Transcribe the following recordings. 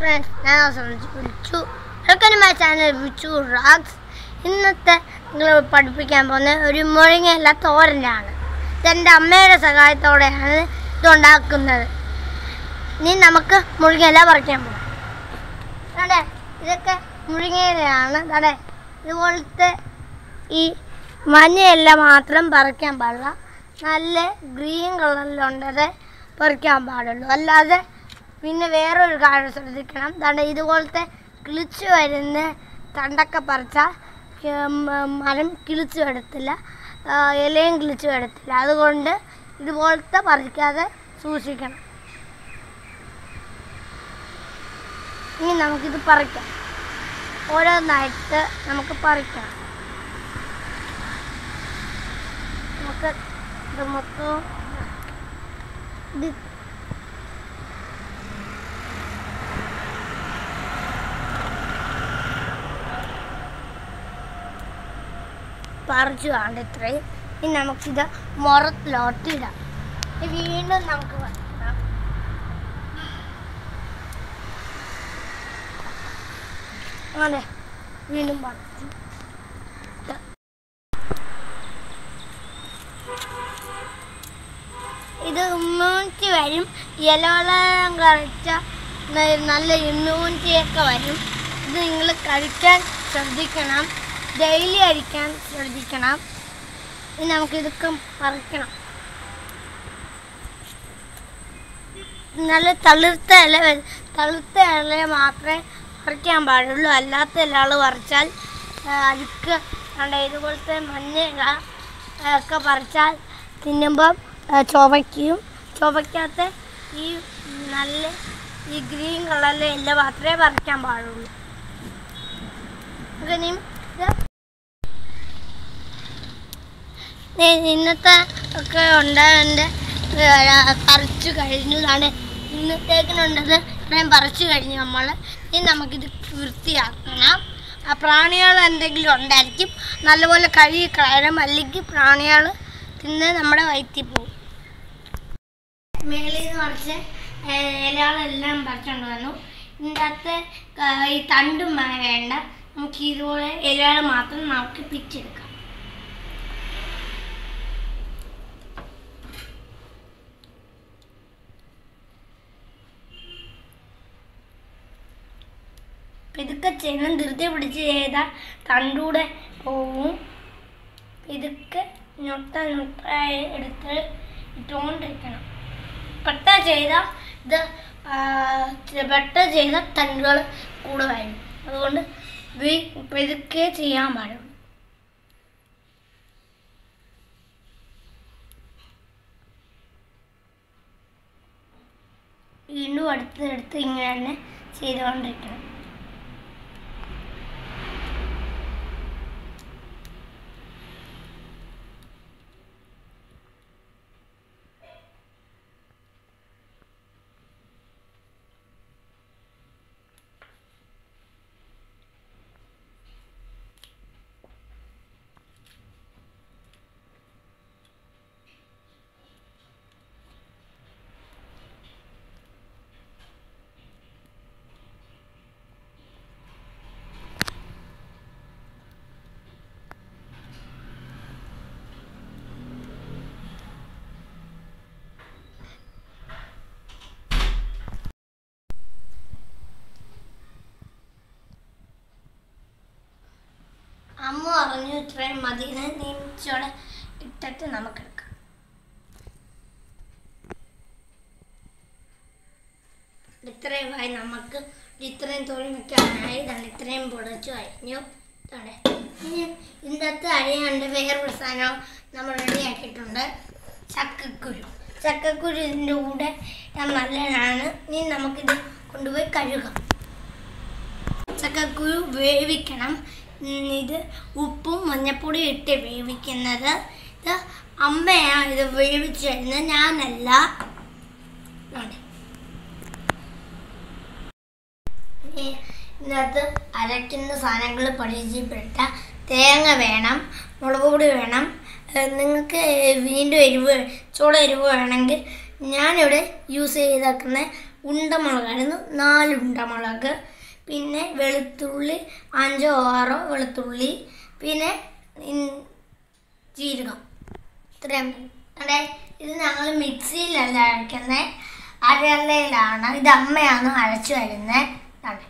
Friends ഞാൻ ശ്രമിച്ചു വിളിച്ചു welcome my channel Vichu Rax ഇന്നത്തെ നിങ്ങൾ പഠിപ്പിക്കാൻ പോകുന്ന ഒരു മുഴങ്ങയില തോരനാണ് ഇതെൻ്റെ അമ്മയുടെ സഹായത്തോടെയാണ് ഇതുണ്ടാക്കുന്നത് ഇനി നമുക്ക് മുഴുങ്ങയില പറിക്കാൻ പോകാം അതെ ഇതൊക്കെ മുഴുങ്ങയിലയാണ് അതെ ഇതുപോലത്തെ ഈ മഞ്ഞയില മാത്രം പറിക്കാൻ പാടില്ല നല്ല ഗ്രീൻ കളറിലുണ്ടത് പറിക്കാൻ പാടുള്ളൂ അല്ലാതെ പിന്നെ വേറൊരു കാര്യം ശ്രദ്ധിക്കണം ദാണ്ടെ ഇതുപോലത്തെ കിളിച്ച് വരുന്ന തണ്ടൊക്കെ പറിച്ചാൽ ഉം, മരം കിളിച്ച് വരത്തില്ല ആ, ഇലയും കിളിച്ച് വരത്തില്ല അതുകൊണ്ട് ഇതുപോലത്തെ പറിക്കാതെ സൂക്ഷിക്കണം ഇനി നമുക്കിത് പറിക്കാം ഓരോന്നായിട്ട് നമുക്ക് പറിക്കാം നമുക്ക് ഇത് മൊത്തം ഇത് പറിച്ചു വേണ്ട ഇത്രയും ഇനി നമുക്കിത് മുറത്തിലോട്ട് ഇടാം ഇനി വീണ്ടും നമുക്ക് വയ്ക്കാം അങ്ങനെ വീണ്ടും പറിച്ചു ഇത് ഇമ്മ്യൂണിറ്റി വരും ഇലവെള്ളം കഴിച്ച നല്ല ഇമ്മ്യൂണിറ്റി ഒക്കെ വരും ഇത് നിങ്ങൾ കഴിക്കാൻ ശ്രദ്ധിക്കണം ഡെയിലി കഴിക്കാൻ ശ്രദ്ധിക്കണം ഇനി നമുക്കിതൊക്കെ പറിക്കണം നല്ല തളിർത്ത ഇല വ- തളിർത്ത ഇല മാത്രമേ പറിക്കാൻ പാടുള്ളൂ അല്ലാത്ത ഇലകൾ പറിച്ചാൽ ആ, അഴുക്ക് കണ്ട ഇതുപോലത്തെ മഞ്ഞ ഇല ആ, ഒക്കെ പറിച്ചാൽ തിന്നുമ്പം ആ, ചുവയ്ക്കും ചുവയ്ക്കാത്ത ഈ നല്ല ഈ ഗ്രീൻ കളറിലെ ഇല മാത്രമേ പറിക്കാൻ പാടുള്ളൂ നമുക്ക് ഇനിയും ഇത് ദേ ഇന്നത്തെ ഒക്കെ ഉണ്ടാകേണ്ട പറിച്ചു കഴിഞ്ഞതാണ് ഇന്നത്തേക്കിനുണ്ടത് ഇത്രയും പറിച്ചു കഴിഞ്ഞു നമ്മൾ ഇനി നമുക്കിത് വൃത്തിയാക്കണം ആ പ്രാണികൾ എന്തെങ്കിലും ഉണ്ടായിരിക്കും നല്ലപോലെ കഴുകി കളയണം അല്ലെങ്കിൽ പ്രാണികൾ തിന്ന് നമ്മുടെ വയറ്റിൽ പോകും മേളിൽ നിന്ന് പറിച്ച് ഇലകളെല്ലാം പറിച്ചുകൊണ്ട് വന്നു ഇതിൻ്റെ അകത്ത് ക- ഈ തണ്ടും വേ- വേണ്ട നമുക്ക് ഇതുപോലെ ഇലകൾ മാത്രം നമുക്ക് പിച്ചെടുക്കാം ഇതൊക്കെ ചെയ്യണം ധൃതി പിടിച്ച് ചെയ്താൽ തണ്ടൂടെ പോവും ഇതൊക്കെ ഞൊട്ട ഞൊട്ട എടുത്ത് ഇട്ടുകൊണ്ടിരിക്കണം പെട്ടെന്ന് ചെയ്താൽ ഇത് ആ, പെട്ടെന്ന് ചെയ്താൽ തണ്ടുകൾ കൂടെ വരും അതുകൊണ്ട് വി- ഇതൊക്കെ ചെയ്യാൻ പാടുള്ളൂ വീണ്ടും അടുത്തടുത്ത് ഇങ്ങനെ തന്നെ ചെയ്തുകൊണ്ടിരിക്കണം അമ്മ പറഞ്ഞു ഇത്രയും മതിനെ നീച്ചോടെ ഇട്ടിട്ട് നമുക്കെടുക്കാം ഇത്രയുമായി നമുക്ക് ഇത്രയും തൊഴിൽ വെക്കാനായി ഇതാണ് ഇത്രയും പൊടച്ചു കഴിഞ്ഞു ഇതാണ് ഇനി ഇന്നത്തെ അരിയാണ്ട് വേറൊരു സാധനം നമ്മൾ റെഡിയാക്കിയിട്ടുണ്ട് ചക്കക്കുരു ചക്കക്കുരു ഇതിൻ്റെ കൂടെ ഞാൻ നല്ലതാണ് ഇനി നമുക്കിത് കൊണ്ടുപോയി കഴുകാം ചക്കക്കുരു വേവിക്കണം ഉം, ഇത് ഉപ്പും മഞ്ഞപ്പൊടിയും ഇട്ട് വേവിക്കുന്നത് ഇത് അമ്മയാണ് ഇത് വേവിച്ച് തരുന്നത് ഞാനല്ല ആണ്. ഇനി ഇതിനകത്ത് അരയ്ക്കുന്ന സാധനങ്ങൾ പരിചയപ്പെട്ട തേങ്ങ വേണം മുളക് പൊടി വേണം ഏഹ് നിങ്ങൾക്ക് വീണ്ടും എരിവ് ചൂട് എരിവ് വേണമെങ്കിൽ ഞാനിവിടെ യൂസ് ചെയ്തേക്കുന്ന ഉണ്ടമുളകായിരുന്നു നാല് ഉണ്ടമുളക് പിന്നെ വെളുത്തുള്ളി അഞ്ചോ ആറോ വെളുത്തുള്ളി പിന്നെ ഇൻ- ജീരകം ഇത്രയും മതി. അതെ ഇത് ഞങ്ങൾ മിക്സിയിലല്ല അരയ്ക്കുന്നത് അരളയിലാണ് ഇത് അമ്മയാണ് അരച്ചു വരുന്നത് അതെ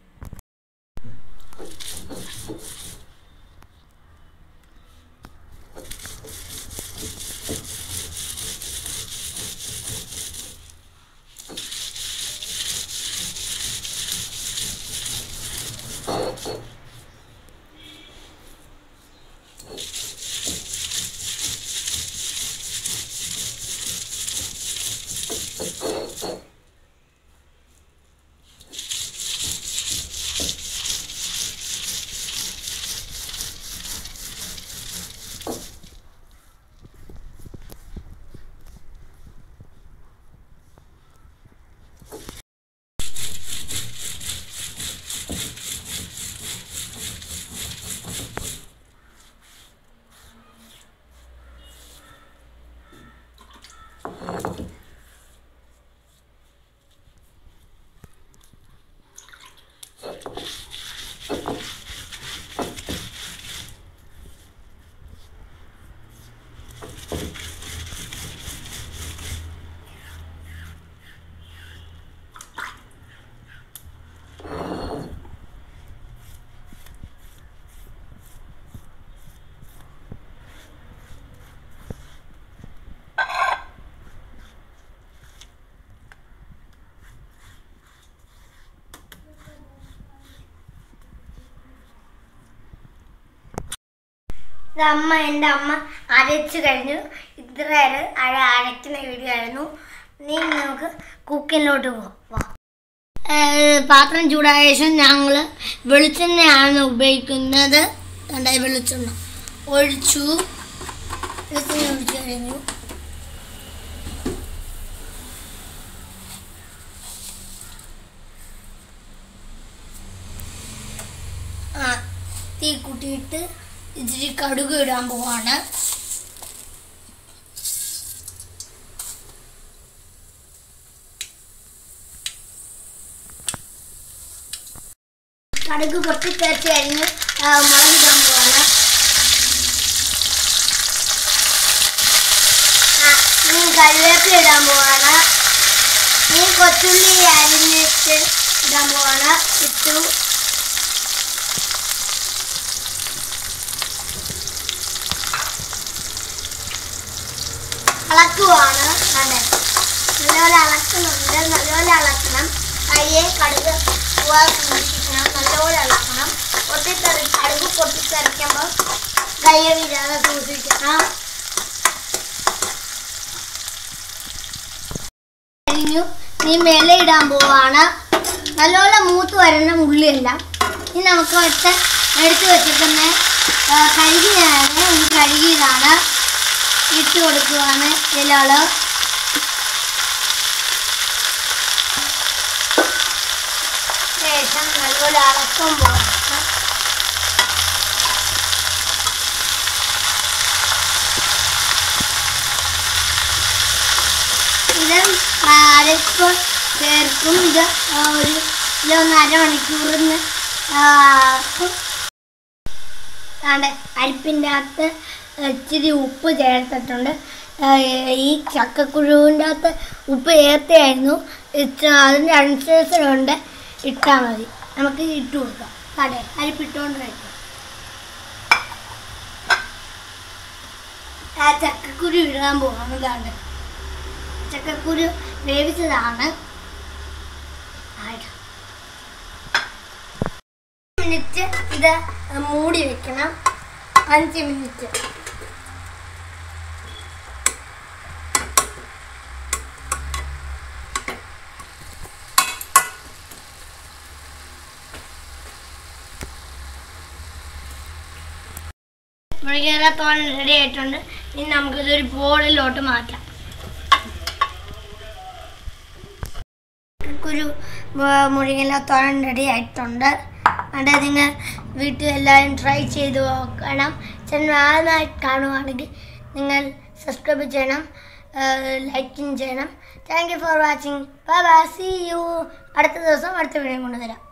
ഇത് അമ്മ എൻ്റെ അമ്മ അരച്ച് കഴിഞ്ഞു ഇത്ര അര അരയ്ക്കുന്ന വീഡിയോ ആയിരുന്നു നീ നമുക്ക് കുക്കിങ്ങിലോട്ട് പോവാം പാത്രം ചൂടായ ശേഷം ഞങ്ങൾ വെളിച്ചെണ്ണയാണ് ഉപയോഗിക്കുന്നത് കണ്ട വെളിച്ചെണ്ണ ഒഴിച്ചു വെളിച്ചെണ്ണ ഒഴിച്ചു കഴിഞ്ഞു ആ തീ കൂട്ടിയിട്ട് ഇച്ചിരി കടുക് ഇടാൻ പോവാണ് കടുക് പൊട്ടി തേച്ച് കഴിഞ്ഞ് ആ, മുളക് ഇടാൻ പോവാണ് ആ, ഇനി കറിവേപ്പില ഇടാൻ പോവാണ് ഇനി കൊച്ചുള്ളി അരിഞ്ഞിട്ട് ഇടാൻ പോവാണ് ഇട്ടു അളക്കുവാണ് അതെ നല്ലപോലെ അളക്കുന്നുണ്ട് നല്ലപോലെ അളക്കണം കയ്യെ കടുക് പോവാൻ സൂക്ഷിക്കണം നല്ലപോലെ അളക്കണം പൊട്ടിത്തെറി കടുക് പൊട്ടിത്തെറിക്കുമ്പോൾ കയ്യെ വീഴാതെ സൂക്ഷിക്കണം കഴിഞ്ഞു നീ മേലെ ഇടാൻ പോവാണ് നല്ലപോലെ മൂത്ത് വരുന്ന ഉള്ളിയെല്ലാം ഇനി നമുക്ക് വെച്ച് എടുത്ത് വെച്ചിരിക്കുന്ന ആ, കഴുകിയാണ് ഈ കഴുകിയതാണ് ഇട്ട് കൊടുക്കുവാണ് ഇലകള് ശേഷം നല്ലപോലെ അളക്കം പോകണം ഇത് അരപ്പ് ചേർക്കും ഇത് ആ, ഒരു ഇതിലൊന്ന് അരമണിക്കൂറിന് താണ്ടെ അരിപ്പിൻ്റെ അകത്ത് ഇച്ചിരി ഉപ്പ് ചേർത്തിട്ടുണ്ട് ആ, ഈ ചക്കക്കുരുവിൻ്റെ അകത്ത് ഉപ്പ് ഏർത്തയായിരുന്നു ഇച്ച- അതിൻ്റെ അനുസരിച്ചുകൊണ്ട് ഇട്ടാൽ മതി നമുക്ക് ഇട്ട് കൊടുക്കാം കടേ അരിപ്പിട്ടുകൊണ്ട് കഴിക്കാം ആ ചക്കക്കുരു ഇടാൻ പോകുന്നതാണ് ചക്കക്കുരു വേവിച്ചതാണ് ആയിട്ട് മിനിറ്റ് ഇത് മൂടി വെക്കണം അഞ്ച് മിനിറ്റ് മുരിങ്ങയില തോരൻ റെഡി ആയിട്ടുണ്ട് ഇനി നമുക്കിതൊരു ബോളിലോട്ട് മാറ്റാം ഒരു മുരിങ്ങയില തോരൻ റെഡി ആയിട്ടുണ്ട് അത് നിങ്ങൾ വീട്ടിൽ എല്ലാവരും ട്രൈ ചെയ്ത് നോക്കണം ചാനൽ ആദ്യമായി കാണുവാണെങ്കിൽ നിങ്ങൾ സബ്സ്ക്രൈബ് ചെയ്യണം ലൈക്കും ചെയ്യണം thank you for watching bye bye see you അടുത്ത ദിവസം അടുത്ത വീഡിയോ കൊണ്ടുതരാം